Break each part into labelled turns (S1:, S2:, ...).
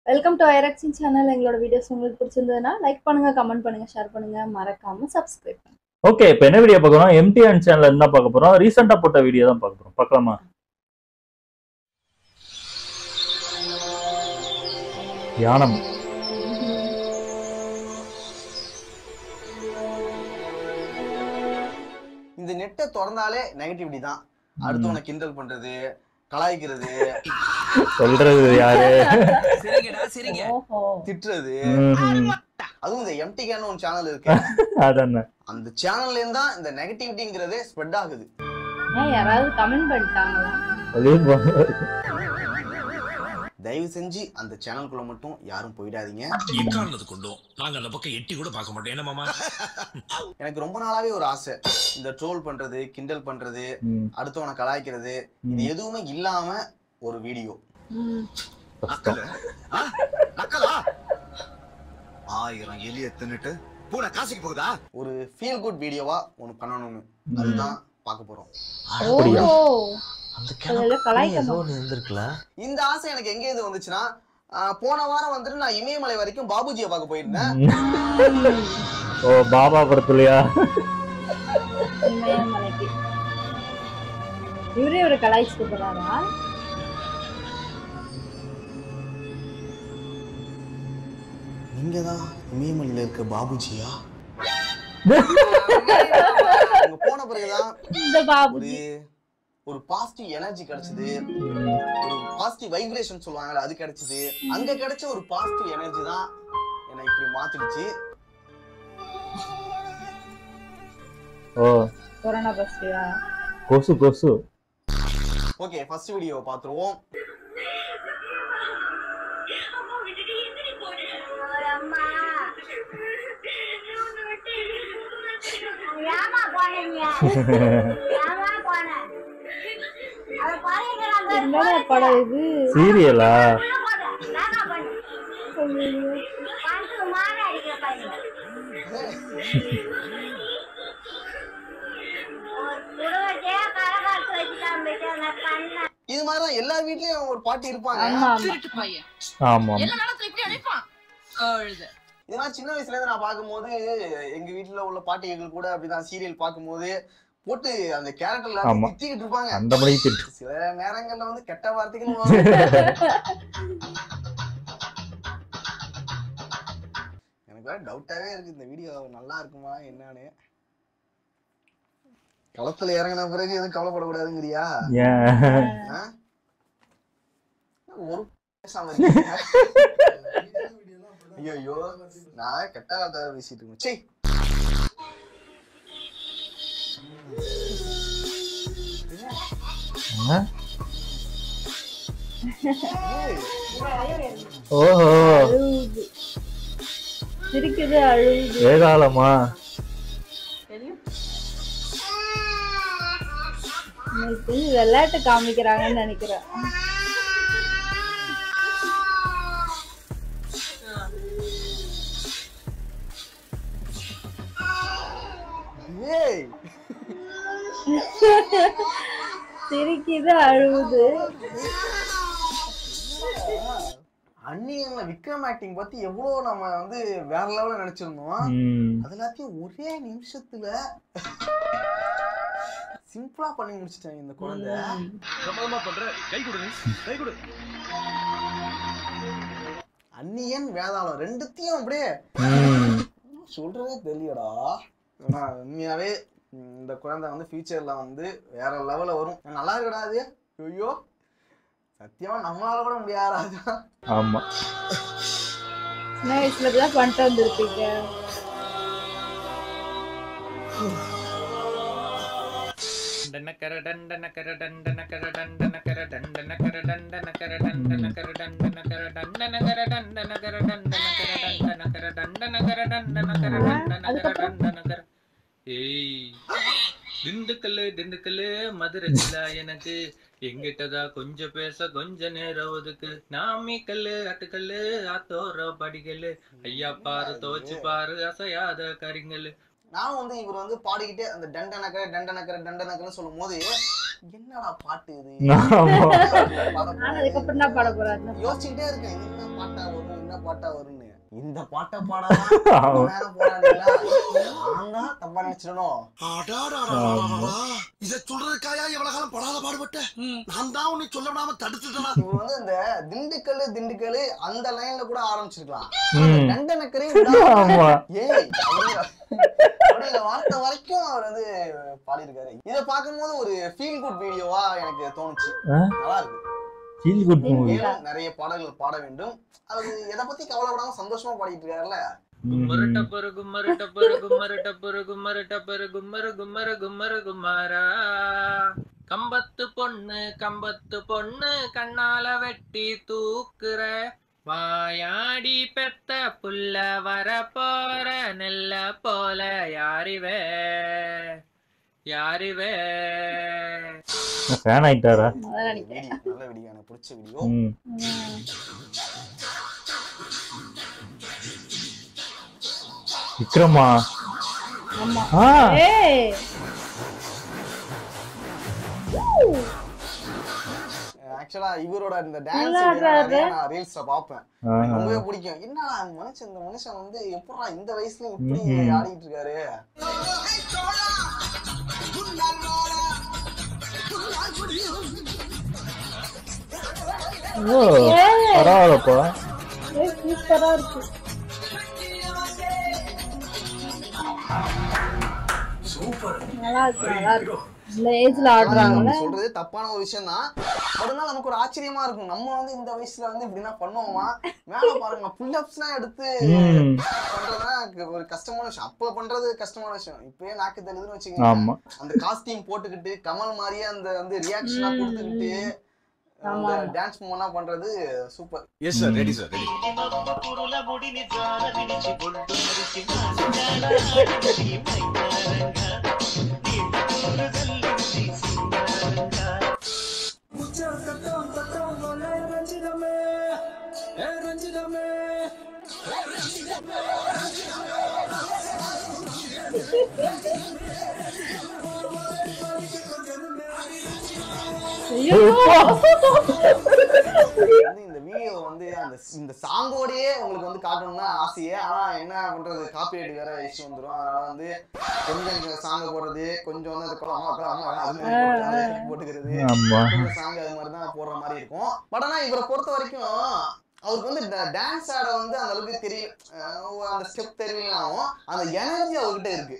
S1: Welcome to ஐரக்ஸின் channel எங்களோட videos உங்களுக்கு பிடிச்சிருந்ததுன்னா லைக் பண்ணுங்க கமெண்ட் பண்ணுங்க ஷேர் பண்ணுங்க மறக்காம சப்ஸ்கிரைப் பண்ணுங்க
S2: ஓகே இப்போ என்ன வீடியோ பார்க்குறோம் எம்டிஎன் சேனல்ல இருந்தா பார்க்க போறோம் ரீசெண்டா போட்ட வீடியோ தான் பார்க்க போறோம் பார்க்கலாமா தியானம்
S3: இந்த நெட்டை திறந்தாலே நெகட்டிவிட்டி தான் அடுத்தவனை கிண்டல் பண்றது கலாய்க்கிறது
S2: சொல்றது யாரு
S4: சிரிங்கடா சிரிங்க
S1: ஓஹோ
S3: திட்டுறது
S2: ம்ஹும்.
S3: அதுவும் இந்த எம்டிகான ஒரு சேனல் இருக்கு
S2: அதானே
S3: அந்த சேனல்ல இருந்தா இந்த நெகட்டிவிட்டிங்கிறதே ஸ்ப்ரெட் ஆகுது
S1: ஏன் யாராவது கமெண்ட் பண்ணிட்டாங்களா
S2: வெளியே போங்க.
S3: தயவு செஞ்சு அந்த சேனலுக்குள்ள மட்டும் யாரும் போயிடாதீங்க
S4: எக்காரணது கொண்டும் நாங்க அந்த பக்கம் எட்டி கூட பார்க்க மாட்டோம் என்ன மாமா
S3: எனக்கு ரொம்ப நாளாவே ஒரு ஆசை இந்த ட்ரோல் பண்றது கிண்டல் பண்றது
S2: ம்,
S3: அடுத்தவனை கலாய்க்கிறது இது
S2: ம்.
S3: எதுவுமே இல்லாம ஒரு வீடியோ
S1: ம்.
S2: கஷ்டம்.
S5: நக்கலா ஆயிரம் எலிய தின்னுட்டு பூனை காசுக்கு போகுதா
S3: ஒரு ஃபீல் குட் வீடியோவா ஒன்னு பண்ணணும்னு அதுதான் பார்க்க போறோம்
S2: அப்படியா?
S1: ஓஹோ
S5: அந்த
S1: அதுல கலாய்க்க
S5: ஏதோ ஒண்ணு இருந்திருக்குல
S3: இந்த ஆசை எனக்கு எங்க இது வந்துச்சுன்னா ஆஹ், போன வாரம் வந்துட்டு நான் இமயமலை வரைக்கும் பாபுஜியை பார்க்க போயிருந்தேன்
S2: ம். ஓ பாபா படத்துலயா
S1: இமயமலைக்கு இவரே ஒரு கலாய்ச்சிட்டு போறாரா
S3: நீங்க தான் இமயமலையில இருக்க பாபுஜியா அங்க போன பிறகுதான்
S1: இந்த
S3: ஒரு
S1: பாபுஜி
S3: ஒரு பாசிட்டிவ் எனர்ஜி கிடைச்சது ஒரு பாசிட்டிவ் வைப்ரேஷன் சொல்லுவாங்கல்ல அது கிடைச்சது அங்க கிடைச்ச ஒரு பாசிட்டிவ் எனர்ஜி தான் என்னை இப்படி மாத்திடுச்சு
S2: ஓ
S1: கொரோனா பஸ்டியா
S2: கொசு கொசு
S3: ஓகே ஃபர்ஸ்ட் வீடியோவை பார்த்துருவோம்
S6: ஏமா போனீங்க ஏமா போன அவ பாருங்க
S1: என்னடா படம் இது
S2: சீரியலா
S6: நானா பண்ணு பண்டு மாற அடிக்கிற பாருங்க குடும்பத்தையே கரகாட்டு வச்சுட்டான் போயிட்டு நான் பண்ண
S3: இது மாதிரி தான் எல்லா வீட்லயும் ஒரு பாட்டி இருப்பாங்க
S1: ஆமா ஆமா
S7: திருட்டு பையன்
S2: ஆமா
S7: எல்லா நேரத்துல இப்படி அழைப்பான் அழுத
S3: இதெல்லாம் சின்ன வயசுல இருந்து நான் பார்க்கும்போது எங்க வீட்டுல உள்ள பாட்டிகள் கூட அப்படிதான் சீரியல் பார்க்கும்போது போட்டு அந்த கேரக்டர்ல
S2: ஆமா.
S3: திட்டிக்கிட்டு இருப்பாங்க
S2: அந்த மணி திட்டு
S3: சில நேரங்கள்ல வந்து கெட்ட வார்த்தைகள் வரும். எனக்கு வேற டவுட்டாவே இருக்கு இந்த வீடியோ நல்லா இருக்குமா என்னன்னு களத்துல இறங்கின பிறகு எதுவும் கவலைப்படக்கூடாதுங்கிறியா
S2: ஏன்
S3: ஆ? ஒரு பேசாம ஐயோ நான் கெட்ட வார்த்தை பேசிட்டு இருக்கேன் சே
S2: ஆ? ஓஹோ
S1: அழுவுது சிரிக்குது அழுவுது
S2: ஏகாலமா
S1: எனக்கு தெரிஞ்சு விளையாட்டு காமிக்கிறாங்கன்னு நினைக்கிறேன்
S3: ஏய்
S1: சிரிக்குது அழுவுது
S3: அன்னியன்ல விக்ரம் ஆக்டிங் பத்தி எவ்வளவு நம்ம வந்து வேற லெவல்ல நினைச்சிருந்தோம்
S2: ம்
S3: அது எல்லாத்தையும் ஒரே நிமிஷத்துல சிம்பிளா பண்ணி முடிச்சிட்டாங்க இந்த குழந்தை
S5: பிரமாதமா பண்ற கை கொடு கை கொடு
S3: அன்னியன் வேதாளம் ரெண்டுத்தையும் அப்படியே
S2: ம்
S3: சொல்றதே தெரியலடா ஆனா உண்மையாவே ம், இந்த குழந்தை வந்து ஃபியூச்சர்ல வந்து வேற லெவல்ல வரும் நல்லா இருக்கடா அது ஐயோ சத்தியமா நம்மளால கூட முடியாதா
S2: ஆமா
S1: சின்ன வயசுல இப்படிதான் பண்ணிட்டு வந்திருப்பீங்க
S8: ஏய் திண்டுக்கல்லு திண்டுக்கல்லு மதுரை ஜில்லா எனக்கு எங்கிட்டதா கொஞ்சம் பேச கொஞ்ச நேரம் ஒதுக்கு நாமி கல்லு அட்டுக்கல்லு ஆத்தோர படிக்கல்லு ஐயா பாரு துவச்சு பாரு அசையாத கரிங்கல்லு
S3: நானும் வந்து இவர் வந்து பாடிக்கிட்டே அந்த டண்ட நக்கர டண்ட நக்கர டண்ட நக்கரன்னு சொல்லும் போது என்னடா பாட்டு இது
S2: ஆமா.
S3: பாட
S1: ஆனா அதுக்கப்புறம் என்ன பாட போறாருன்னா
S3: யோசிச்சுக்கிட்டே இருக்கேன் என்ன பாட்டா வரும் என்ன பாட்டா வரும்னு இந்த பாட்டை பாடா
S2: ஆமா.
S3: நேரம் போராடிங்களா நான் தான் தப்பா நினைச்சிடணும்
S5: இத சொல்றதுக்காயா எவ்வளவு காலம் படாத பாடுபட்ட நான் தான் உன்னை சொல்ல விடாம தடுத்துட்டா
S3: இவர் வந்து இந்த திண்டுக்கல் திண்டுக்கல் அந்த லைன்ல கூட ஆரம்பிச்சிருக்கலாம்
S2: ம்.
S3: டண்ட நக்கரே
S2: ஆமா
S3: ஏய் அப்படிங்கிற அப்படிங்கிற வார்த்தை வரைக்கும் அவர் வந்து பாடியிருக்காரு இதை பார்க்கும்போது ஒரு ஃபீல் குட் வீடியோவா எனக்கு தோணுச்சு
S2: ஆ?
S3: நல்லா இருக்கு
S2: ஃபீல் குட் மூவி
S3: மேலும் நிறைய பாடல்கள் பாட வேண்டும் அது எதை பத்தி கவலைப்படாம சந்தோஷமா பாடிட்டு இருக்காருல்ல
S8: கும்மரு டப்பரு கும்மரு டப்பரு கும்மரு டப்பரு கும்மரு டப்பரு கும்மரு கும்மரு கும்மரு குமாரா கம்பத்து பொண்ணு கம்பத்து பொண்ணு கண்ணால வெட்டி தூக்குற வாயாடி பெத்த புள்ள வர போற நெல்ல போல யாரிவே யாரிவே
S2: ஃபேன் ஆயிட்டாரா
S1: அதான் நினைக்கிறேன்
S3: வீடியோ நல்ல வீடியோ எனக்கு பிடிச்ச வீடியோ
S2: ம்
S1: ம்.
S2: விக்ரமா
S1: ஆமா
S2: ஆ
S1: ஏய்
S3: ஆக்சுவலா இவரோட இந்த
S1: நல்லா
S3: டான்ஸ்
S1: ஆடுறாரு.
S3: நான் ரீல்ஸ்ல பாப்பேன்
S2: ஆ.
S3: எனக்கு ரொம்பவே பிடிக்கும் என்ன மனுஷன் இந்த மனுஷன் வந்து எப்படா இந்த வயசுல இப்படி
S2: ம்ஹும்.
S3: ஆடிட்டு இருக்காரு
S2: ஓ பரவாயில்லப்பா
S1: ஏய், சூப்பரா இருக்கு நல்லா இருக்கு நல்லா இருக்கு இந்த ஏஜ்ல ஆடுறாங்கல்ல
S3: நம்ம சொல்றது தப்பான ஒரு விஷயம் தான் அதனால நமக்கு ஒரு ஆச்சரியமா இருக்கும் நம்ம வந்து இந்த வயசுல வந்து இப்படின்னா பண்ணுவோமா மேல பாருங்க புல் அப்ஸ்லாம் எடுத்து
S2: ம்
S3: பண்றதுனா எனக்கு ஒரு கஷ்டமான விஷயம் அப்ப பண்றது கஷ்டமான விஷயம் இப்பயே நாக்கு தள்ளுதுன்னு வச்சுக்கோங்க
S2: ஆமா
S3: அந்த காஸ்டியூம் போட்டுக்கிட்டு கமல் மாதிரியே அந்த வந்து ரியாக்ஷனா கொடுத்துக்கிட்டு அந்த
S1: ஆமா.
S3: டான்ஸ் மூமெண்டா பண்றது super
S5: yes sir ready sir ready
S1: ஐயோ
S3: வந்து இந்த வீடியோ வந்து அந்த இந்த சாங்கோடயே உங்களுக்கு வந்து காட்டணும்னா ஆசையே ஆனா என்ன பண்றது காப்பிரைட் வேற இஷ்யூ வந்துரும் அதனால வந்து கொஞ்சம் சாங்க போடுறது கொஞ்சம் வந்து அந்த குளம் அம்மா, குளம் அம்மா, அது மாதிரி போட்டு- அது மாதிரி போட்டுக்கிறது
S2: ஆமா
S3: சாங் அது மாதிரி தான் போடுற மாதிரி இருக்கும் பட் ஆனா இவரை பொறுத்த வரைக்கும் அவருக்கு வந்து டான்ஸ் ஆட வந்து அந்த அளவுக்கு தெரியல அஹ் அந்த ஸ்டெப் தெரியலனாலும் அந்த எனர்ஜி அவர்கிட்ட இருக்கு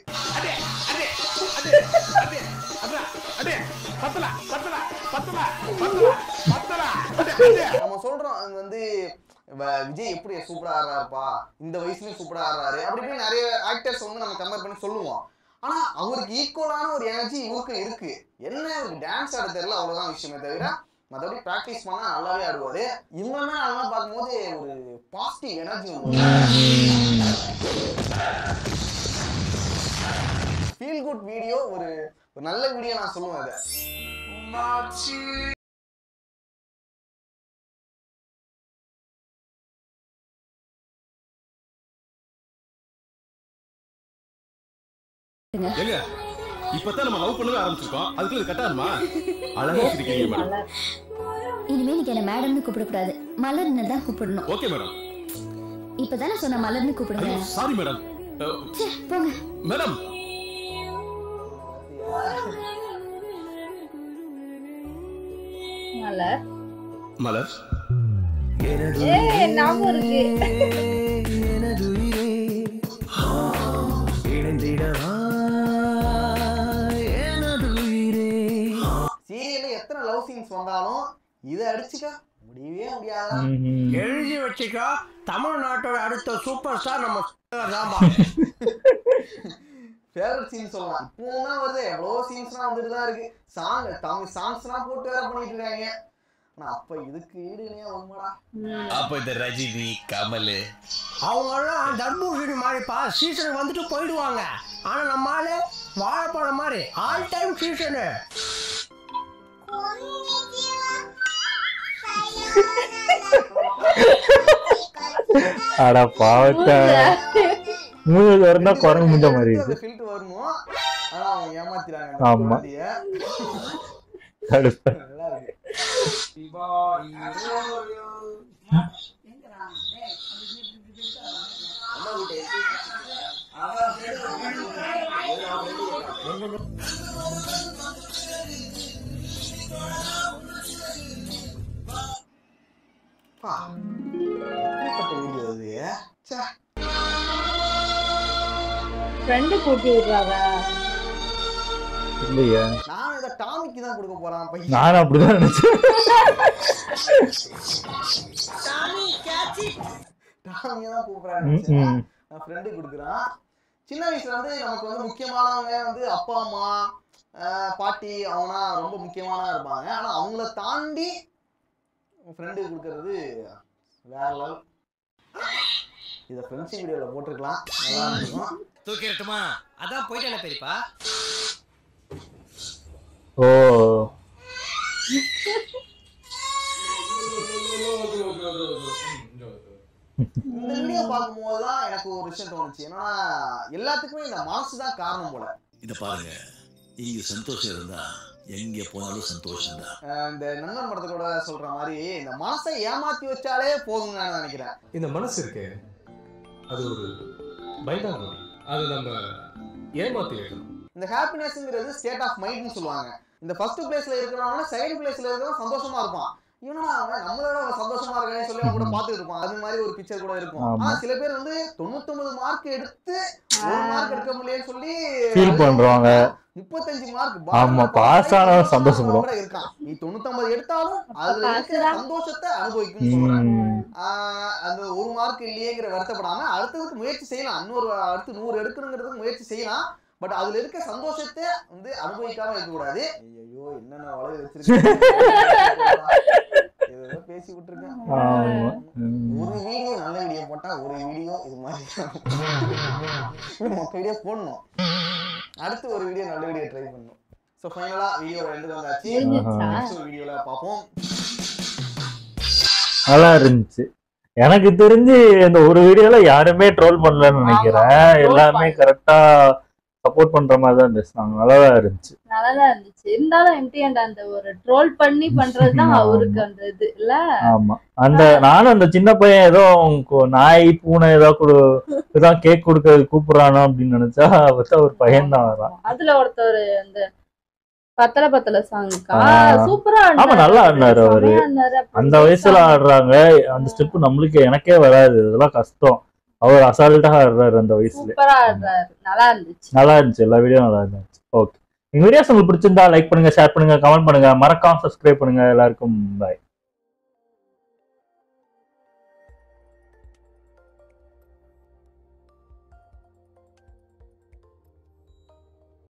S3: நம்ம சொல்றோம் அது வந்து வ- விஜய் எப்படி சூப்பரா ஆடுறாருப்பா இந்த வயசுலயும் சூப்பரா ஆடுறாரு அப்படி இப்படி நிறைய ஆக்டர்ஸ் வந்து நம்ம கம்பேர் பண்ணி சொல்லுவோம் ஆனா அவருக்கு ஈக்குவலான ஒரு எனர்ஜி இவருக்கு இருக்கு என்ன அவருக்கு டான்ஸ் ஆட தெரியல அவ்வளவுதான் விஷயமே தவிர மற்றபடி ப்ராக்டிஸ் பண்ணா நல்லாவே ஆடுவாரு இவங்களுமே அதெல்லாம் பார்க்கும்போது ஒரு positive energy feel good video ஒரு ஒரு நல்ல வீடியோ நான் சொல்லுவேன் இதை
S5: எங்க இப்பதான் நம்ம லவ் பண்ணவே ஆரம்பிச்சிருக்கோம் அதுக்குள்ள இது கட்டாருமா அழகா சிரிக்கிறீங்க மேடம்
S9: இனிமே நீங்க என்ன மேடம்னு கூப்பிடக்கூடாது மலர்னு தான் கூப்பிடணும்
S5: ஓகே மேடம்
S9: இப்பதானே சொன்ன மலர்னு கூப்பிடுங்க
S5: ஐயோ சாரி மேடம்
S9: ச்சே, போங்க
S5: மேடம்
S1: மலர்
S5: மலர்
S1: ஏய் ஞாபகம் இருக்கு
S3: சீரியல்ல எத்தனை லவ் சீன்ஸ் வந்தாலும் இதை அடிச்சுக்க முடியவே முடியாதா
S2: ம்ஹும்.
S10: எழுதி வச்சுக்கோ தமிழ்நாட்டோட அடுத்த சூப்பர் ஸ்டார் நம்ம தான்பா
S3: ஃபேவரட் சீன் சொல்லலாம் இப்போ தான் வருது எவ்வளோ சீன்ஸ்லாம் வந்துட்டு தான் இருக்கு சாங் தமிழ் சாங்ஸ்லாம் போட்டு வேற பண்ணிட்டு இருக்காங்க ஆனா அப்ப இதுக்கு ஈடு இணையா வருமாடா
S5: அப்ப இந்த ரஜினி கமல்
S10: அவங்கெல்லாம் தர்பூசணி மாதிரிப்பா சீசன் வந்துட்டு போயிடுவாங்க ஆனா நம்ம ஆளு வாழைப்பழம் மாதிரி ஆல் டைம் சீசனு
S2: அட பாவத்தை மூணு வரணும் குரங்கு முஞ்ச மாதிரி
S3: அந்த
S2: இருக்கு
S3: ஃபில்ட் வரணும் ஆனா அவங்க ஏமாத்திறாங்க அந்த
S2: ஆமா.
S3: குழந்தைய.
S2: கடுப்பா.
S3: நல்லா இருக்கு பா, எப்படிப்பட்ட வீடியோ இது ச்சே.
S1: ஃப்ரெண்டு கூட்டி விடுறாங்க
S2: இல்லையே
S3: நான் இதை டாமிக்கு தான் கொடுக்க போறான் பையன்
S2: நானும் அப்படிதான் நினைச்சேன்
S3: டாமியை தான் கூப்பிடுறான்னு
S2: ம்,
S3: நினைச்சேன்.
S2: ம்.
S3: நான் ஃப்ரெண்டு கொடுக்குறான் சின்ன வயசுல வந்து நமக்கு வந்து முக்கியமானவங்க வந்து அப்பா அம்மா ஆஹ் பாட்டி அவனா ரொம்ப முக்கியமான இருப்பாங்க ஆனா அவங்கள தாண்டி ஃப்ரெண்டு கொடுக்கறது வேற லெவல் இதை ஃப்ரெண்ட்ஷிப் வீடியோல போட்டிருக்கலாம் நல்லா இருக்கும்
S10: தூக்கிடட்டுமா அதான் போயிட்டேன் பெரியப்பா
S2: ஓ
S3: இந்த வீடியோ பார்க்கும்போது தான் எனக்கு ஒரு விஷயம் தோணுச்சு ஏன்னா எல்லாத்துக்குமே இந்த மனசு தான் காரணம் போல
S4: இத பாருங்க இங்க சந்தோஷம் இருந்தா எங்க போனாலும் சந்தோஷம் தான்
S3: ஆஹ் இந்த நண்பன் படத்தோட சொல்ற மாதிரி இந்த மனசை ஏமாத்தி வச்சாலே போதும்னு நான் நினைக்கிறேன்
S5: இந்த மனசு இருக்கு அது ஒரு பைதாங்குடி அது நம்ம ஏமாத்தி வைக்கணும்
S3: இந்த ஹாப்பினஸ்ங்கிறது ஸ்டேட் ஆஃப் மைண்ட்னு சொல்லுவாங்க இந்த ஃபர்ஸ்ட் பிளேஸ்ல இருக்கிறவங்க செகண்ட் பிளேஸ்ல இருக்கிறவங்க சந்தோஷமா இருப்பான் இவனா அவன் நம்மளோட அவன் சந்தோஷமா இருக்கானே சொல்லி அவன் கூட பார்த்துட்டு இருப்பான் அது மாதிரி ஒரு பிக்சர் கூட இருக்கும்
S2: ஆமா.
S3: ஆனா சில பேர் வந்து தொண்ணூத்தொன்பது மார்க் எடுத்து ஒரு மார்க் எடுக்க முடியலன்னு சொல்லி
S2: ஃபீல் பண்றவங்க
S3: முப்பத்தஞ்சு மார்க்
S2: ஆமா, pass ஆனாலும் சந்தோஷப்படும்.
S3: இருக்கான் நீ தொண்ணூத்தொன்பது எடுத்தாலும் அதுல
S1: pass
S3: இருக்கிற
S1: தான்.
S3: சந்தோஷத்தை அனுபவிக்கணும்னு சொல்றேன்
S2: ம்.
S3: ஆஹ் அந்த ஒரு மார்க் இல்லையேங்கிற வருத்தப்படாம அடுத்ததுக்கு முயற்சி செய்யலாம் இன்னொரு அடுத்து நூறு எடுக்கணுங்கிறதுக்கு முயற்சி செய்யலாம் பட் அதுல இருக்க சந்தோஷத்தை வந்து அனுபவிக்காம இருக்க கூடாது ஐயோ என்னென்ன வளர வச்சிருக்கேன் ஏதோ பேசி விட்டுருக்கேன்
S2: ஆமா ம்.
S3: ஒரு வீடியோ நல்ல வீடியோ போட்டா ஒரு வீடியோ இது மாதிரி மொத்த வீடியோ போடணும் அடுத்து ஒரு வீடியோ நல்ல வீடியோ ட்ரை பண்ணணும் ஸோ ஃபைனலா வீடியோ ரெண்டு வந்தாச்சு
S1: முடிஞ்சிருச்சா?
S3: நெக்ஸ்ட் வீடியோல பார்ப்போம்
S2: நல்லா இருந்துச்சு எனக்கு தெரிஞ்சு இந்த ஒரு வீடியோல யாருமே ட்ரோல் பண்ணலன்னு நினைக்கிறேன்
S1: troll
S2: எல்லாமே
S1: பண்ணல.
S2: கரெக்டா சப்போர்ட் பண்ற மாதிரி தான் பேசுனாங்க நல்லாதான் இருந்துச்சு
S1: நல்லாதான் இருந்துச்சு இருந்தாலும் எம்டி அண்ட் அந்த ஒரு ட்ரோல் பண்ணி பண்றதுதான்
S2: ஆமா.
S1: அவருக்கு அந்த இது இல்ல
S2: ஆமா அந்த நானும் அந்த சின்ன பையன் ஏதோ கு- நாய் பூனை ஏதோ கொடு ஏதாவது கேக் கொடுக்க கூப்பிடுறானோ அப்படின்னு நினைச்சா பார்த்தா ஒரு பையன் தான் வரான்
S1: அதுல ஒருத்தர் அந்த பத்தல பத்தல சாங்க்கா
S2: ஆ.
S1: சூப்பரா
S2: ஆமா, நல்லா ஆடினாரு அவரு.
S1: செமையா ஆடினாரு. அப்புறம்
S2: அந்த வயசுல ஆடுறாங்க அந்த ஸ்டெப் நம்மளுக்கு எனக்கே வராது இதெல்லாம் கஷ்டம் அவர் அசால்ட்டா ஆடுறாரு அந்த வயசுல
S1: சூப்பரா ஆடுறாரு நல்லா இருந்துச்சு
S2: நல்லா இருந்துச்சு எல்லா வீடியோ நல்லா இருந்துச்சு ஓகே எங்க வீடியோஸ் உங்களுக்கு பிடிச்சிருந்தா லைக் பண்ணுங்க ஷேர் பண்ணுங்க கமெண்ட் பண்ணுங்க மறக்காம சப்ஸ்கிரைப் பண்ணுங்க எல்லாருக்கும் பாய்